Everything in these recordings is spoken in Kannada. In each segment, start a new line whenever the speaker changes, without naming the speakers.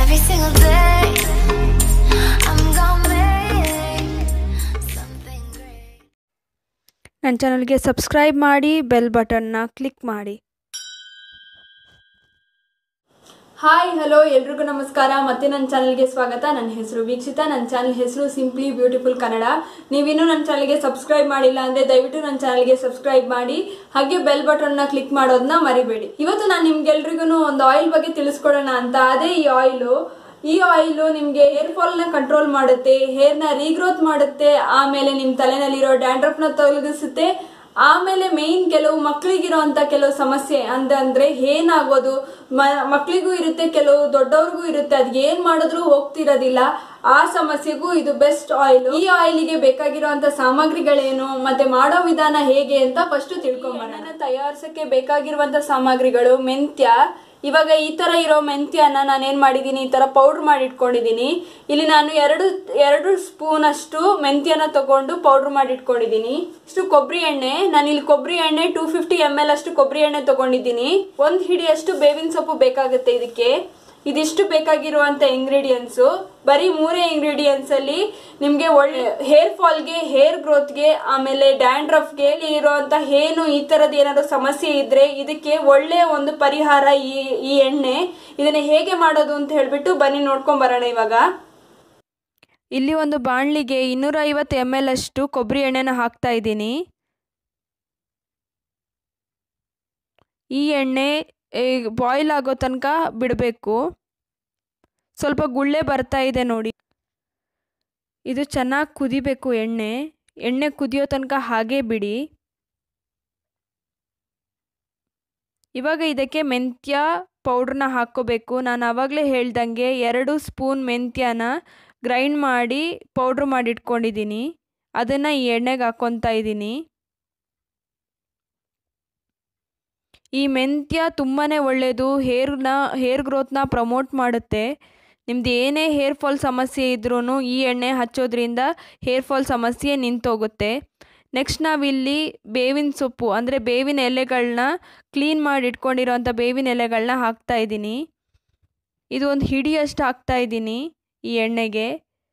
Every single day, I'm gonna make something great.
ನನ್ನ ಚಾನಲ್ಗೆ ಸಬ್ಸ್ಕ್ರೈಬ್ ಮಾಡಿ ಬೆಲ್ ಬಟನ್ನ ಕ್ಲಿಕ್ ಮಾಡಿ
ಹಾಯ್ ಹಲೋ ಎಲ್ರಿಗೂ ನಮಸ್ಕಾರ ಮತ್ತೆ ನನ್ನ ಚಾನಲ್ಗೆ ಸ್ವಾಗತ ನನ್ನ ಹೆಸರು ವೀಕ್ಷಿತ ನನ್ನ ಚಾನಲ್ ಹೆಸರು ಸಿಂಪ್ಲಿ ಬ್ಯೂಟಿಫುಲ್ ಕನ್ನಡ ನೀವಿನ್ನೂ ನನ್ನ ಚಾನಲ್ಗೆ ಸಬ್ಸ್ಕ್ರೈಬ್ ಮಾಡಿಲ್ಲ ಅಂದ್ರೆ ದಯವಿಟ್ಟು ನನ್ನ ಚಾನಲ್ಗೆ ಸಬ್ಸ್ಕ್ರೈಬ್ ಮಾಡಿ ಹಾಗೆ ಬೆಲ್ ಬಟನ್ನ ಕ್ಲಿಕ್ ಮಾಡೋದನ್ನ ಮರಿಬೇಡಿ ಇವತ್ತು ನಾನು ನಿಮ್ಗೆಲ್ರಿಗೂ ಒಂದು ಆಯಿಲ್ ಬಗ್ಗೆ ತಿಳಿಸ್ಕೊಡೋಣ ಅಂತ ಅದೇ ಈ ಆಯಿಲು ಈ ಆಯಿಲು ನಿಮಗೆ ಹೇರ್ ಫಾಲ್ ನ ಕಂಟ್ರೋಲ್ ಮಾಡುತ್ತೆ ಹೇರ್ ನ ರೀಗ್ರೋತ್ ಮಾಡುತ್ತೆ ಆಮೇಲೆ ನಿಮ್ ತಲೆನಲ್ಲಿರೋ ಡ್ಯಾಂಡ್ರಫ್ ನ ತೊಲಗಿಸುತ್ತೆ ಆಮೇಲೆ ಮೇನ್ ಕೆಲವು ಮಕ್ಕಳಿಗಿರೋ ಅಂತ ಕೆಲವು ಸಮಸ್ಯೆ ಅಂತಂದ್ರೆ ಏನಾಗೋದು ಮಕ್ಕಳಿಗೂ ಇರುತ್ತೆ ಕೆಲವು ದೊಡ್ಡವ್ರಿಗೂ ಇರುತ್ತೆ ಅದ್ ಏನ್ ಮಾಡಿದ್ರು ಹೋಗ್ತಿರೋದಿಲ್ಲ ಆ ಸಮಸ್ಯೆಗೂ ಇದು ಬೆಸ್ಟ್ ಆಯಿಲ್ ಈ ಆಯಿಲಿಗೆ ಬೇಕಾಗಿರುವಂತ ಸಾಮಗ್ರಿಗಳೇನು ಮತ್ತೆ ಮಾಡೋ ವಿಧಾನ ಹೇಗೆ ಅಂತ ಫಸ್ಟ್ ತಿಳ್ಕೊಂಬರೋಣ ತಯಾರಿಸಕ್ಕೆ ಬೇಕಾಗಿರುವಂತ ಸಾಮಗ್ರಿಗಳು ಮೆಂತ್ಯ ಇವಾಗ ಈ ತರ ಇರೋ ಮೆಂತ್ಯನ ನಾನು ಏನ್ ಮಾಡಿದೀನಿ ಈ ತರ ಪೌಡರ್ ಮಾಡಿ ಇಟ್ಕೊಂಡಿದೀನಿ ಇಲ್ಲಿ ನಾನು ಎರಡು ಎರಡು ಸ್ಪೂನ್ ಅಷ್ಟು ಮೆಂತ್ಯನ ತಗೊಂಡು ಪೌಡರ್ ಮಾಡಿ ಇಟ್ಕೊಂಡಿದೀನಿ ಇಷ್ಟು ಕೊಬ್ಬರಿ ಎಣ್ಣೆ ನಾನು ಇಲ್ಲಿ ಕೊಬ್ಬರಿ ಎಣ್ಣೆ ಟೂ ಫಿಫ್ಟಿ ಎಮ್ ಎಲ್ ಅಷ್ಟು ಕೊಬ್ಬರಿ ಎಣ್ಣೆ ತಗೊಂಡಿದ್ದೀನಿ ಒಂದ್ ಹಿಡಿಯಷ್ಟು ಬೇವಿನ ಸೊಪ್ಪು ಬೇಕಾಗುತ್ತೆ ಇದಕ್ಕೆ ಇದಿಷ್ಟು ಬೇಕಾಗಿರುವಂತ ಇಂಗ್ರೀಡಿಯೆಂಟ್ಸ್ ಬರೀ ಮೂರೇ ಇಂಗ್ರೀಡಿಯೆಂಟ್ಸ್ ಅಲ್ಲಿ ನಿಮ್ಗೆ ಒಳ್ಳೆ ಹೇರ್ ಫಾಲ್ಗೆ ಹೇರ್ ಗ್ರೋತ್ಗೆ ಆಮೇಲೆ ಡ್ಯಾಂಡ್ರಫ್ಗೆ ಇರುವಂತ ಏನು ಈ ತರದ ಏನಾದ್ರು ಸಮಸ್ಯೆ ಇದ್ರೆ ಇದಕ್ಕೆ ಒಳ್ಳೆ ಒಂದು ಪರಿಹಾರ ಈ ಈ ಎಣ್ಣೆ ಇದನ್ನ ಹೇಗೆ ಮಾಡೋದು ಅಂತ ಹೇಳ್ಬಿಟ್ಟು ಬನ್ನಿ ನೋಡ್ಕೊಂಡ್ ಬರೋಣ ಇವಾಗ
ಇಲ್ಲಿ ಒಂದು ಬಾಣಲಿಗೆ ಇನ್ನೂರ ಐವತ್ತು ಎಮ್ ಎಲ್ ಅಷ್ಟು ಕೊಬ್ಬರಿ ಎಣ್ಣೆನ ಹಾಕ್ತಾ ಇದ್ದೀನಿ ಈ ಎಣ್ಣೆ ಬಾಯ್ಲ್ ಆಗೋ ತನಕ ಬಿಡಬೇಕು ಸ್ವಲ್ಪ ಗುಳ್ಳೆ ಬರ್ತಾ ಇದೆ ನೋಡಿ ಇದು ಚೆನ್ನಾಗಿ ಕುದಿಬೇಕು ಎಣ್ಣೆ ಎಣ್ಣೆ ಕುದಿಯೋ ತನಕ ಹಾಗೇ ಬಿಡಿ ಇವಾಗ ಇದಕ್ಕೆ ಮೆಂತ್ಯ ಪೌಡ್ರನ್ನ ಹಾಕ್ಕೋಬೇಕು ನಾನು ಆವಾಗಲೇ ಹೇಳ್ದಂಗೆ ಎರಡು ಸ್ಪೂನ್ ಮೆಂತ್ಯನ ಗ್ರೈಂಡ್ ಮಾಡಿ ಪೌಡ್ರ್ ಮಾಡಿ ಇಟ್ಕೊಂಡಿದ್ದೀನಿ ಅದನ್ನು ಈ ಎಣ್ಣೆಗೆ ಹಾಕ್ಕೊತಾ ಇದ್ದೀನಿ ಈ ಮೆಂತ್ಯ ತುಂಬಾ ಒಳ್ಳೆಯದು ಹೇರ್ನ ಹೇರ್ ಗ್ರೋತ್ನ ಪ್ರಮೋಟ್ ಮಾಡುತ್ತೆ ನಿಮ್ದು ಏನೇ ಹೇರ್ ಫಾಲ್ ಸಮಸ್ಯೆ ಇದ್ರೂ ಈ ಎಣ್ಣೆ ಹಚ್ಚೋದ್ರಿಂದ ಹೇರ್ ಫಾಲ್ ಸಮಸ್ಯೆ ನಿಂತೋಗುತ್ತೆ ನೆಕ್ಸ್ಟ್ ನಾವಿಲ್ಲಿ ಬೇವಿನ ಸೊಪ್ಪು ಅಂದರೆ ಬೇವಿನ ಎಲೆಗಳನ್ನ ಕ್ಲೀನ್ ಮಾಡಿ ಇಟ್ಕೊಂಡಿರೋಂಥ ಬೇವಿನ ಎಲೆಗಳನ್ನ ಹಾಕ್ತಾ ಇದ್ದೀನಿ ಇದು ಒಂದು ಹಿಡಿಯಷ್ಟು ಹಾಕ್ತಾ ಇದ್ದೀನಿ ಈ ಎಣ್ಣೆಗೆ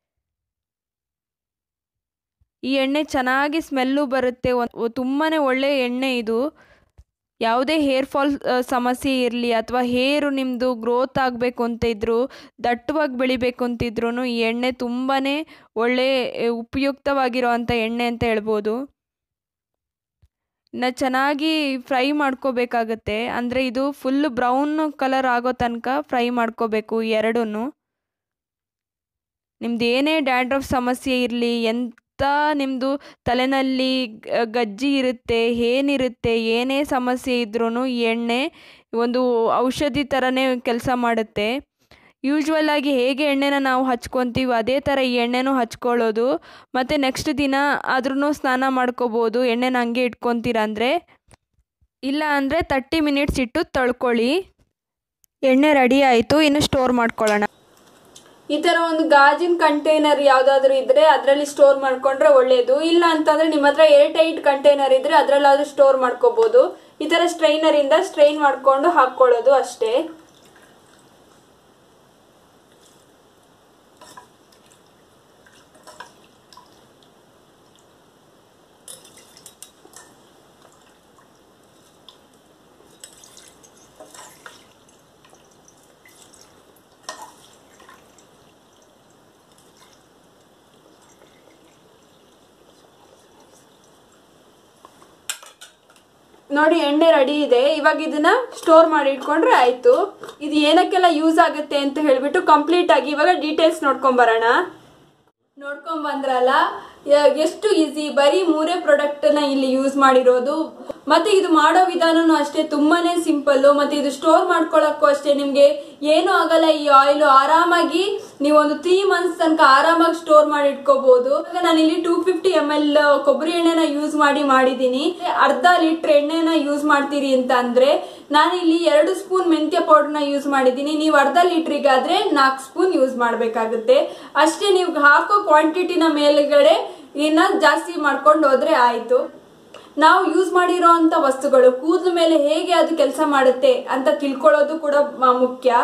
ಈ ಎಣ್ಣೆ ಚೆನ್ನಾಗಿ ಸ್ಮೆಲ್ಲು ಬರುತ್ತೆ ತುಂಬಾ ಒಳ್ಳೆಯ ಎಣ್ಣೆ ಇದು ಯಾವುದೇ ಹೇರ್ ಫಾಲ್ ಸಮಸ್ಯೆ ಇರಲಿ ಅಥವಾ ಹೇರು ನಿಮ್ಮದು ಗ್ರೋತ್ ಆಗಬೇಕು ಅಂತ ಇದ್ದರೂ ದಟ್ಟವಾಗಿ ಬೆಳಿಬೇಕು ಅಂತಿದ್ರೂ ಈ ಎಣ್ಣೆ ತುಂಬಾ ಒಳ್ಳೆ ಉಪಯುಕ್ತವಾಗಿರೋವಂಥ ಎಣ್ಣೆ ಅಂತ ಹೇಳ್ಬೋದು ಇನ್ನು ಚೆನ್ನಾಗಿ ಫ್ರೈ ಮಾಡ್ಕೋಬೇಕಾಗತ್ತೆ ಅಂದರೆ ಇದು ಫುಲ್ ಬ್ರೌನ್ ಕಲರ್ ಆಗೋ ತನಕ ಫ್ರೈ ಮಾಡ್ಕೋಬೇಕು ಎರಡೂ ನಿಮ್ದು ಏನೇ ಡ್ಯಾಂಡ್ರಫ್ ಸಮಸ್ಯೆ ಇರಲಿ ಎಂಥ ನಿಮ್ಮದು ತಲೆನಲ್ಲಿ ಗಜ್ಜಿ ಇರುತ್ತೆ ಏನಿರುತ್ತೆ ಏನೇ ಸಮಸ್ಯೆ ಇದ್ರೂ ಈ ಎಣ್ಣೆ ಒಂದು ಔಷಧಿ ಥರನೇ ಕೆಲಸ ಮಾಡುತ್ತೆ ಯೂಶ್ವಲ್ ಆಗಿ ಹೇಗೆ ಎಣ್ಣೆನ ನಾವು ಹಚ್ಕೊತೀವಿ ಅದೇ ಥರ ಈ ಎಣ್ಣೆನೂ ಹಚ್ಕೊಳ್ಳೋದು ಮತ್ತು ನೆಕ್ಸ್ಟ್ ದಿನ ಆದ್ರೂ ಸ್ನಾನ ಮಾಡ್ಕೋಬೋದು ಎಣ್ಣೆನ ಹಂಗೆ ಇಟ್ಕೊತೀರ ಅಂದರೆ ಇಲ್ಲ ಅಂದರೆ ತರ್ಟಿ ಮಿನಿಟ್ಸ್ ಇಟ್ಟು ತೊಳ್ಕೊಳ್ಳಿ ಎಣ್ಣೆ ರೆಡಿ ಆಯಿತು ಇನ್ನು ಸ್ಟೋರ್ ಮಾಡ್ಕೊಳ್ಳೋಣ
ಈ ತರ ಒಂದು ಗಾಜಿನ ಕಂಟೈನರ್ ಯಾವ್ದಾದ್ರು ಇದ್ರೆ ಅದರಲ್ಲಿ ಸ್ಟೋರ್ ಮಾಡ್ಕೊಂಡ್ರೆ ಒಳ್ಳೇದು ಇಲ್ಲ ಅಂತಂದ್ರೆ ನಿಮ್ಮ ಹತ್ರ ಏರ್ ಟೈಟ್ ಕಂಟೈನರ್ ಇದ್ರೆ ಅದ್ರಲ್ಲಾದ್ರೂ ಸ್ಟೋರ್ ಮಾಡ್ಕೋಬಹುದು ಈ ತರ ಸ್ಟ್ರೈನರ್ ಇಂದ ಸ್ಟ್ರೈನ್ ಮಾಡ್ಕೊಂಡು ಹಾಕೊಳ್ಳೋದು ಅಷ್ಟೇ ನೋಡಿ ಎಣ್ಣೆ ರೆಡಿ ಇದೆ ಇವಾಗ ಇದನ್ನ ಸ್ಟೋರ್ ಮಾಡಿ ಇಟ್ಕೊಂಡ್ರೆ ಆಯ್ತು ಇದು ಏನಕ್ಕೆಲ್ಲ ಯೂಸ್ ಆಗುತ್ತೆ ಅಂತ ಹೇಳ್ಬಿಟ್ಟು ಕಂಪ್ಲೀಟ್ ಆಗಿ ಇವಾಗ ಡೀಟೇಲ್ಸ್ ನೋಡ್ಕೊಂಡ್ ಬರೋಣ ನೋಡ್ಕೊಂಡ್ ಬಂದ್ರಲ್ಲ ಯ- ಎಷ್ಟು ಈಸಿ ಬರೀ ಮೂರೇ ಪ್ರಾಡಕ್ಟ್ ನ ಇಲ್ಲಿ ಯೂಸ್ ಮಾಡಿರೋದು ಮತ್ತೆ ಇದು ಮಾಡೋ ವಿಧಾನನೂ ಅಷ್ಟೇ ತುಂಬಾನೇ ಸಿಂಪಲ್ ಮತ್ತೆ ಇದು ಸ್ಟೋರ್ ಮಾಡ್ಕೊಳಕ್ಕೂ ಅಷ್ಟೇ ನಿಮ್ಗೆ ಏನು ಆಗಲ್ಲ ಈ ಆಯಿಲ್ ಆರಾಮಾಗಿ ನೀವು ಒಂದು ತ್ರೀ ಮಂತ್ಸ್ ತನಕ ಆರಾಮಾಗಿ ಸ್ಟೋರ್ ಮಾಡಿ ಇಟ್ಕೋಬಹುದು ನಾನು ಇಲ್ಲಿ ಟೂ ಫಿಫ್ಟಿ ಎಮ್ ಎಲ್ ಕೊಬ್ಬರಿ ಎಣ್ಣೆನ ಯೂಸ್ ಮಾಡಿ ಮಾಡಿದೀನಿ ಅರ್ಧ ಲೀಟರ್ ಎಣ್ಣೆನ ಯೂಸ್ ಮಾಡ್ತೀರಿ ಅಂತ ಅಂದ್ರೆ ನಾನು ಇಲ್ಲಿ ಎರಡು ಸ್ಪೂನ್ ಮೆಂತ್ಯ ಪೌಡರ್ನ ಯೂಸ್ ಮಾಡಿದ್ದೀನಿ ನೀವು ಅರ್ಧ ಲೀಟ್ರಿಗೆ ಆದ್ರೆ ನಾಲ್ಕು ಸ್ಪೂನ್ ಯೂಸ್ ಮಾಡಬೇಕಾಗುತ್ತೆ ಅಷ್ಟೇ ನೀವು ಹಾಕೋ ಕ್ವಾಂಟಿಟಿನ ಮೇಲ್ಗಡೆ ಇನ್ನ ಜಾಸ್ತಿ ಮಾಡ್ಕೊಂಡು ಹೋದ್ರೆ ಆಯ್ತು ನಾವು ಯೂಸ್ ಮಾಡಿರೋ ಅಂತ ವಸ್ತುಗಳು ಕೂದಲ ಮೇಲೆ ಹೇಗೆ ಅದು ಕೆಲಸ ಮಾಡುತ್ತೆ ಅಂತ ತಿಳ್ಕೊಳ್ಳೋದು ಕೂಡ ಮ- ಮುಖ್ಯ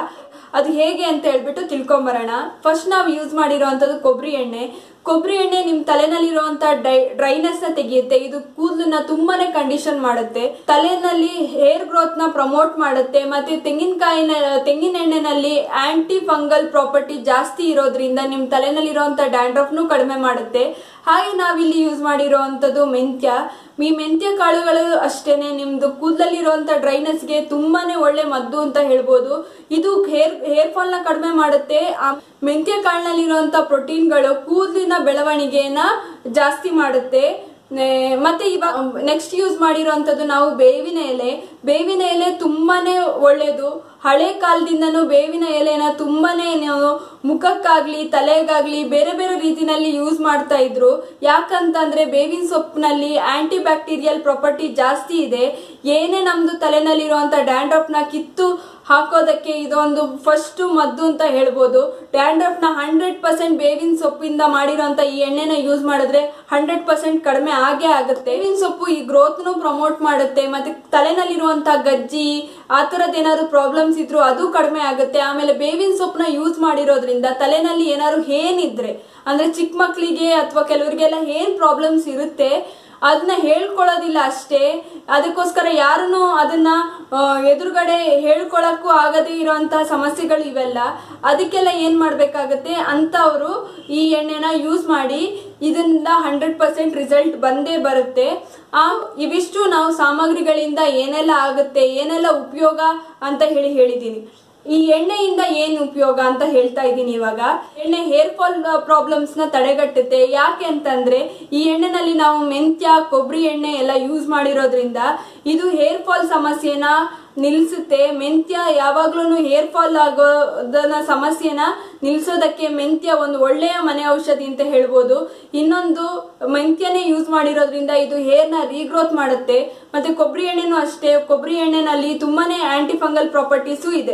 ಅದು ಹೇಗೆ ಅಂತ ಹೇಳ್ಬಿಟ್ಟು ತಿಳ್ಕೊಂಬರೋಣ ಫಸ್ಟ್ ನಾವು ಯೂಸ್ ಮಾಡಿರೋವಂಥದ್ದು ಕೊಬ್ಬರಿ ಎಣ್ಣೆ ಕೊಬ್ಬರಿ ಎಣ್ಣೆ ನಿಮ್ಮ ತಲೆನಲ್ಲಿರುವಂತ ಡೈ ಡ್ರೈನೆಸ್ ನ ತೆಗೆಯುತ್ತೆ ಇದು ಕೂದಲನ್ನ ತುಂಬಾನೇ ಕಂಡೀಷನ್ ಮಾಡುತ್ತೆ ತಲೆನಲ್ಲಿ ಹೇರ್ ಗ್ರೋತ್ ನ ಪ್ರಮೋಟ್ ಮಾಡುತ್ತೆ ಮತ್ತೆ ತೆಂಗಿನಕಾಯಿನ ತೆಂಗಿನ ಎಣ್ಣೆನಲ್ಲಿ ಆಂಟಿ ಫಂಗಲ್ ಪ್ರಾಪರ್ಟಿ ಜಾಸ್ತಿ ಇರೋದ್ರಿಂದ ನಿಮ್ಮ ತಲೆನಲ್ಲಿರುವಂತ ಡ್ಯಾಂಡ್ರಫ್ನು ಕಡಿಮೆ ಮಾಡುತ್ತೆ ಹಾಗೆ ನಾವಿಲ್ಲಿ ಯೂಸ್ ಮಾಡಿರೋವಂಥದ್ದು ಮೆಂತ್ಯ ಈ ಮೆಂತ್ಯ ಕಾಳುಗಳು ಅಷ್ಟೇನೆ ನಿಮ್ದು ಕೂದಲಲ್ಲಿರುವಂತ ಡ್ರೈನೆಸ್ಗೆ ತುಂಬಾನೇ ಒಳ್ಳೆ ಮದ್ದು ಅಂತ ಹೇಳ್ಬೋದು ಇದು ಹೇರ್ ಹೇರ್ ಫಾಲ್ ನ ಕಡಿಮೆ ಮಾಡುತ್ತೆ ಆ ಮೆಂತ್ಯ ಕಾಳಿನಲ್ಲಿರುವಂತ ಪ್ರೋಟೀನ್ಗಳು ಕೂದಲಿನ ಬೆಳವಣಿಗೆನ ಜಾಸ್ತಿ ಮಾಡುತ್ತೆ ನೆ- ಮತ್ತೆ ಇವಾಗ ನೆಕ್ಸ್ಟ್ ಯೂಸ್ ಮಾಡಿರೋಂಥದ್ದು ನಾವು ಬೇವಿನ ಎಲೆ ಬೇವಿನ ಎಲೆ ತುಂಬಾನೇ ಒಳ್ಳೇದು ಹಳೆ ಕಾಲದಿಂದನೂ ಬೇವಿನ ಎಲೆನ ತುಂಬಾನೇ ನಾವು ಮುಖಕ್ಕಾಗ್ಲಿ ತಲೆಗಾಗ್ಲಿ ಬೇರೆ ಬೇರೆ ರೀತಿನಲ್ಲಿ ಯೂಸ್ ಮಾಡ್ತಾ ಇದ್ರು ಯಾಕಂತಂದ್ರೆ ಬೇವಿನ ಸೊಪ್ಪಿನಲ್ಲಿ ಆಂಟಿ ಬ್ಯಾಕ್ಟೀರಿಯಲ್ ಪ್ರಾಪರ್ಟಿ ಜಾಸ್ತಿ ಇದೆ ಏನೇ ನಮ್ದು ತಲೆನಲ್ಲಿರುವಂತ ಡ್ಯಾಂಡ್ರಫ್ ನ ಕಿತ್ತು ಹಾಕೋದಕ್ಕೆ ಇದೊಂದು ಫಸ್ಟ್ ಮದ್ದು ಅಂತ ಹೇಳ್ಬೋದು ಡ್ಯಾಂಡ್ರಫ್ ನ ಹಂಡ್ರೆಡ್ ಪರ್ಸೆಂಟ್ ಬೇವಿನ ಸೊಪ್ಪಿಂದ ಮಾಡಿರೋಂತ ಈ ಎಣ್ಣೆನ ಯೂಸ್ ಮಾಡಿದ್ರೆ ಹಂಡ್ರೆಡ್ ಪರ್ಸೆಂಟ್ ಕಡಿಮೆ ಆಗೇ ಆಗುತ್ತೆ ಬೇವಿನ ಸೊಪ್ಪು ಈ ಗ್ರೋತ್ ನು ಪ್ರಮೋಟ್ ಮಾಡುತ್ತೆ ಮತ್ತೆ ತಲೆನಲ್ಲಿರುವಂತ ಗಜ್ಜಿ ಆ ತರದ್ ಏನಾದ್ರು ಪ್ರಾಬ್ಲಮ್ಸ್ ಇದ್ರು ಅದು ಕಡಿಮೆ ಆಗುತ್ತೆ ಆಮೇಲೆ ಬೇವಿನ ಸೊಪ್ಪನ್ನ ಯೂಸ್ ಮಾಡಿರೋದ್ರಿಂದ ತಲೆನಲ್ಲಿ ಏನಾದ್ರು ಏನಿದ್ರೆ ಅಂದ್ರೆ ಚಿಕ್ಕ ಮಕ್ಳಿಗೆ ಅಥವಾ ಕೆಲವರಿಗೆಲ್ಲ ಏನ್ ಪ್ರಾಬ್ಲಮ್ಸ್ ಇರುತ್ತೆ ಅದನ್ನ ಹೇಳ್ಕೊಳ್ಳೋದಿಲ್ಲ ಅಷ್ಟೇ ಅದಕ್ಕೋಸ್ಕರ ಯಾರನ್ನು ಅದನ್ನ ಆ, ಎದುರುಗಡೆ ಹೇಳ್ಕೊಳಕ್ಕೂ ಆಗದೇ ಇರೋಂತಹ ಸಮಸ್ಯೆಗಳು ಇವೆಲ್ಲ ಅದಕ್ಕೆಲ್ಲ ಏನ್ ಮಾಡ್ಬೇಕಾಗತ್ತೆ ಅಂತವರು ಈ ಎಣ್ಣೆನ ಯೂಸ್ ಮಾಡಿ ಇದರಿಂದ ಹಂಡ್ರೆಡ್ ಪರ್ಸೆಂಟ್ ರಿಸಲ್ಟ್ ಬಂದೇ ಬರುತ್ತೆ ಆ ಇವಿಷ್ಟು ನಾವು ಸಾಮಗ್ರಿಗಳಿಂದ ಏನೆಲ್ಲ ಆಗುತ್ತೆ ಏನೆಲ್ಲ ಉಪಯೋಗ ಅಂತ ಹೇಳಿ ಹೇಳಿದ್ದೀನಿ ಈ ಎಣ್ಣೆಯಿಂದ ಏನು ಉಪಯೋಗ ಅಂತ ಹೇಳ್ತಾ ಇದ್ದೀನಿ ಇವಾಗ ಎಣ್ಣೆ ಹೇರ್ ಫಾಲ್ ಪ್ರಾಬ್ಲಮ್ಸ್ ನ ತಡೆಗಟ್ಟುತ್ತೆ ಯಾಕೆ ಅಂತಂದ್ರೆ ಈ ಎಣ್ಣೆನಲ್ಲಿ ನಾವು ಮೆಂತ್ಯ ಕೊಬ್ಬರಿ ಎಣ್ಣೆ ಎಲ್ಲ ಯೂಸ್ ಮಾಡಿರೋದ್ರಿಂದ ಇದು ಹೇರ್ ಫಾಲ್ ಸಮಸ್ಯೆನ ನಿಲ್ಸುತ್ತೆ ಮೆಂತ್ಯ ಯಾವಾಗ್ಲೂ ಹೇರ್ ಫಾಲ್ ಆಗೋದನ್ನ ಸಮಸ್ಯೆನ ನಿಲ್ಸೋದಕ್ಕೆ ಮೆಂತ್ಯ ಒಂದು ಒಳ್ಳೆಯ ಮನೆ ಔಷಧಿ ಅಂತ ಹೇಳ್ಬೋದು ಇನ್ನೊಂದು ಮೆಂತ್ಯನೇ ಯೂಸ್ ಮಾಡಿರೋದ್ರಿಂದ ಇದು ಹೇರ್ನ ರೀಗ್ರೋತ್ ಮಾಡುತ್ತೆ ಮತ್ತೆ ಕೊಬ್ಬರಿ ಎಣ್ಣೆನೂ ಅಷ್ಟೇ ಕೊಬ್ಬರಿ ಎಣ್ಣೆನಲ್ಲಿ ತುಂಬಾನೇ ಆಂಟಿ ಫಂಗಲ್ ಪ್ರಾಪರ್ಟೀಸು ಇದೆ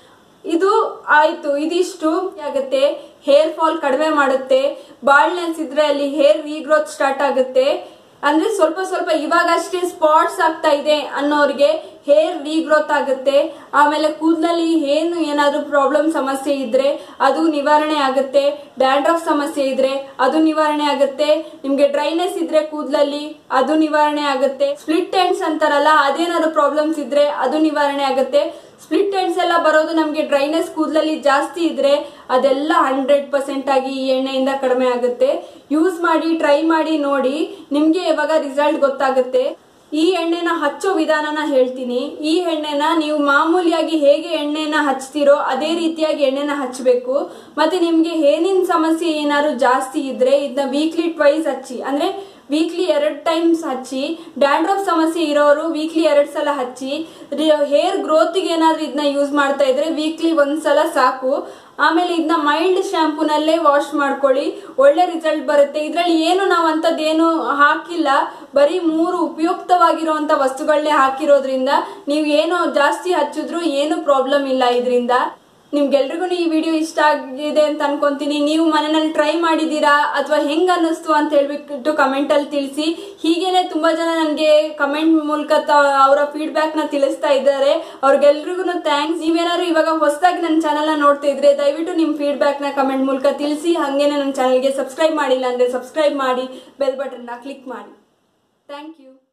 ಇದು ಆಯ್ತು ಇದಿಷ್ಟು ಆಗುತ್ತೆ ಹೇರ್ ಫಾಲ್ ಕಡಿಮೆ ಮಾಡುತ್ತೆ ಬಾಳ್ನೆಸ್ ಇದ್ರೆ ಅಲ್ಲಿ ಹೇರ್ ರೀಗ್ರೋತ್ ಸ್ಟಾರ್ಟ್ ಆಗುತ್ತೆ ಅಂದ್ರೆ ಸ್ವಲ್ಪ ಸ್ವಲ್ಪ ಇವಾಗಷ್ಟೇ ಸ್ಪಾಟ್ಸ್ ಆಗ್ತಾ ಇದೆ ಅನ್ನೋರಿಗೆ ಹೇರ್ ರೀಗ್ರೋತ್ ಆಗುತ್ತೆ ಆಮೇಲೆ ಕೂದಲಲ್ಲಿ ಏನು ಏನಾದ್ರು ಪ್ರಾಬ್ಲಮ್ ಸಮಸ್ಯೆ ಇದ್ರೆ ಅದು ನಿವಾರಣೆ ಆಗುತ್ತೆ ಡ್ಯಾಂಡ್ರಫ್ ಸಮಸ್ಯೆ ಇದ್ರೆ ಅದು ನಿವಾರಣೆ ಆಗುತ್ತೆ ನಿಮ್ಗೆ ಡ್ರೈನೆಸ್ ಇದ್ರೆ ಕೂದಲಲ್ಲಿ ಅದು ನಿವಾರಣೆ ಆಗುತ್ತೆ ಸ್ಪ್ಲಿಟ್ ಎಂಡ್ಸ್ ಅಂತಾರಲ್ಲ ಅದೇನಾದ್ರು ಪ್ರಾಬ್ಲಮ್ಸ್ ಇದ್ರೆ ಅದು ನಿವಾರಣೆ ಆಗುತ್ತೆ ಸ್ಪ್ಲಿಟ್ ಎಂಡ್ಸ್ ಎಲ್ಲ ಬರೋದು ನಮಗೆ ಡ್ರೈನೆಸ್ ಕೂದಲಲ್ಲಿ ಜಾಸ್ತಿ ಇದ್ರೆ ಅದೆಲ್ಲ ಹಂಡ್ರೆಡ್ ಪರ್ಸೆಂಟ್ ಆಗಿ ಈ ಎಣ್ಣೆಯಿಂದ ಕಡಿಮೆ ಆಗುತ್ತೆ ಯೂಸ್ ಮಾಡಿ ಟ್ರೈ ಮಾಡಿ ನೋಡಿ ನಿಮ್ಗೆ ಇವಾಗ ರಿಸಲ್ಟ್ ಗೊತ್ತಾಗುತ್ತೆ ಈ ಎಣ್ಣೆನ ಹಚ್ಚೋ ವಿಧಾನನ ಹೇಳ್ತೀನಿ ಈ ಎಣ್ಣೆನ ನೀವು ಮಾಮೂಲಿಯಾಗಿ ಹೇಗೆ ಎಣ್ಣೆನ ಹಚ್ತೀರೋ ಅದೇ ರೀತಿಯಾಗಿ ಎಣ್ಣೆನ ಹಚ್ಚಬೇಕು ಮತ್ತೆ ನಿಮ್ಗೆ ಏನಿನ ಸಮಸ್ಯೆ ಏನಾದ್ರು ಜಾಸ್ತಿ ಇದ್ರೆ ಇದನ್ನ ವೀಕ್ಲಿ ಟ್ವೈಸ್ ಹಚ್ಚಿ ಅಂದ್ರೆ ವೀಕ್ಲಿ ಎರಡ್ ಟೈಮ್ಸ್ ಹಚ್ಚಿ ಡ್ಯಾಂಡ್ರಫ್ ಸಮಸ್ಯೆ ಇರೋರು ವೀಕ್ಲಿ ಎರಡ್ ಸಲ ಹಚ್ಚಿ ಹೇರ್ ಗ್ರೋತ್ಗೆ ಏನಾದ್ರೂ ಇದನ್ನ ಯೂಸ್ ಮಾಡ್ತಾ ಇದ್ರೆ ವೀಕ್ಲಿ ಒಂದ್ಸಲ ಸಾಕು ಆಮೇಲೆ ಇದನ್ನ ಮೈಲ್ಡ್ ಶಾಂಪೂನಲ್ಲೇ ವಾಶ್ ಮಾಡ್ಕೊಳ್ಳಿ ಒಳ್ಳೆ ರಿಸಲ್ಟ್ ಬರುತ್ತೆ ಇದರಲ್ಲಿ ಏನು ನಾವು ಅಂಥದ್ದೇನು ಹಾಕಿಲ್ಲ ಬರೀ ಮೂರು ಉಪಯುಕ್ತವಾಗಿರುವಂತ ವಸ್ತುಗಳನ್ನೇ ಹಾಕಿರೋದ್ರಿಂದ ನೀವು ಏನು ಜಾಸ್ತಿ ಹಚ್ಚಿದ್ರು ಏನು ಪ್ರಾಬ್ಲಮ್ ಇಲ್ಲ ಇದರಿಂದ ನಿಮ್ಗೆಲ್ರಿಗೂ ಈ ವಿಡಿಯೋ ಇಷ್ಟ ಆಗಿದೆ ಅಂತ ಅನ್ಕೊಂತೀನಿ ನೀವು ಮನೆಯಲ್ಲಿ ಟ್ರೈ ಮಾಡಿದೀರಾ ಅಥವಾ ಹೆಂಗ್ ಅನ್ನಿಸ್ತು ಅಂತ ಹೇಳ್ಬಿಟ್ಟು ಕಮೆಂಟ್ ಅಲ್ಲಿ ತಿಳಿಸಿ ಹೀಗೇನೆ ತುಂಬಾ ಜನ ನನಗೆ ಕಮೆಂಟ್ ಮೂಲಕ ಅವರ ಫೀಡ್ಬ್ಯಾಕ್ ನ ತಿಳಿಸ್ತಾ ಇದ್ದಾರೆ ಅವ್ರಿಗೆಲ್ರಿಗೂ ಥ್ಯಾಂಕ್ಸ್ ನೀವೇನಾದ್ರು ಇವಾಗ ಹೊಸದಾಗಿ ನನ್ನ ಚಾನಲ್ ನ ನೋಡ್ತಾ ಇದ್ರೆ ದಯವಿಟ್ಟು ನಿಮ್ ಫೀಡ್ಬ್ಯಾಕ್ ನ ಕಮೆಂಟ್ ಮೂಲಕ ತಿಳಿಸಿ ಹಂಗೇನೆ ನನ್ನ ಚಾನಲ್ಗೆ ಸಬ್ಸ್ಕ್ರೈಬ್ ಮಾಡಿಲ್ಲ ಅಂದ್ರೆ ಸಬ್ಸ್ಕ್ರೈಬ್ ಮಾಡಿ ಬೆಲ್ ಬಟನ್ ನ ಕ್ಲಿಕ್ ಮಾಡಿ ಥ್ಯಾಂಕ್ ಯು